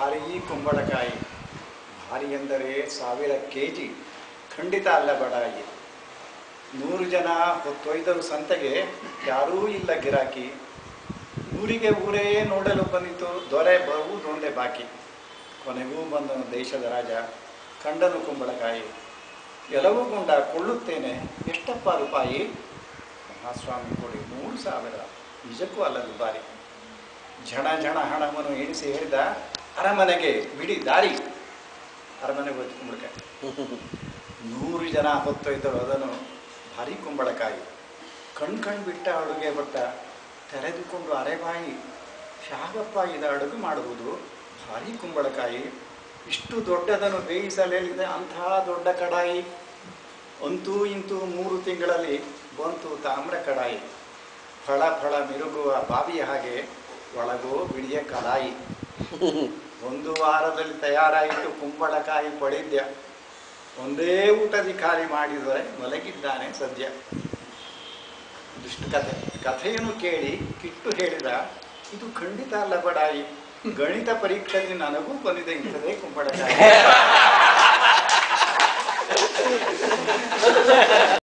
ಭಾರೀ ಕುಂಬಳಕಾಯಿ ಭಾರಿ ಎಂದರೆ ಸಾವಿರ ಕೆ ಜಿ ಖಂಡಿತ ಅಲ್ಲ ಬಡಾಯಿ ನೂರು ಜನ ಹೊತ್ತೊಯ್ದರು ಸಂತೆಗೆ ಯಾರೂ ಇಲ್ಲ ಗಿರಾಕಿ ಊರಿಗೆ ಊರೇ ನೋಡಲು ಬಂದಿತು ದೊರೆ ಬರುವುದೊಂದೇ ಬಾಕಿ ಕೊನೆಗೂ ಬಂದನು ದೇಶದ ರಾಜ ಕಂಡನು ಕುಂಬಳಕಾಯಿ ಎಲ್ಲವೂ ಗುಂಡ ಕೊಳ್ಳುತ್ತೇನೆ ಎಷ್ಟಪ್ಪ ರೂಪಾಯಿ ಮಹಾಸ್ವಾಮಿ ಕೊಡಿ ಮೂರು ಸಾವಿರ ನಿಜಕ್ಕೂ ಅಲ್ಲ ದುಬಾರಿ ಝಣ ಝಣ ಹಣವನ್ನು ಎಣಿಸಿ ಹೇಳಿದ ಅರಮನೆಗೆ ಬಿಡಿ ದಾರಿ ಅರಮನೆಗೆ ಹೋಯ್ತು ಕುಂಬಳಕಾಯಿ ನೂರು ಜನ ಹೊತ್ತೊಯ್ದರು ಅದನ್ನು ಭಾರಿ ಕುಂಬಳಕಾಯಿ ಕಣ್ ಕಣ್ ಬಿಟ್ಟ ಅಡುಗೆ ಭಟ್ಟ ತೆರೆದುಕೊಂಡು ಅರೆಬಾಯಿ ಶಾಗಪ್ಪ ಇದ ಅಡುಗೆ ಮಾಡುವುದು ಭಾರಿ ಕುಂಬಳಕಾಯಿ ಇಷ್ಟು ದೊಡ್ಡದನ್ನು ಬೇಯಿಸಲಿದೆ ಅಂತಹ ದೊಡ್ಡ ಕಡಾಯಿ ಅಂತೂ ಇಂತೂ ಮೂರು ತಿಂಗಳಲ್ಲಿ ಬಂತು ತಾಮ್ರ ಕಡಾಯಿ ಫಳ ಫಳ ಮಿರುಗುವ ಬಾವಿಯ ಹಾಗೆ ಒಳಗೋ ಬಿಳಿಯ ಕಡಾಯಿ ಒಂದು ವಾರದಲ್ಲಿ ತಯಾರಾಯಿತು ಕುಂಬಳಕಾಯಿ ಪಡಿದ್ಯ ಒಂದೇ ಊಟದಿ ಖಾಲಿ ಮಾಡಿದರೆ ಮಲಗಿದ್ದಾನೆ ಸದ್ಯ ದುಷ್ಟ ಕಥೆ ಕಥೆಯನ್ನು ಕೇಳಿ ಕಿಟ್ಟು ಹೇಳಿದ ಇದು ಖಂಡಿತ ಅಲ್ಲ ಬಡಾಯಿ ಗಣಿತ ಪರೀಕ್ಷೆಯಲ್ಲಿ ನನಗೂ ಬಂದಿದೆ ಇಂಥದೇ ಕುಂಬಳಕಾಯಿ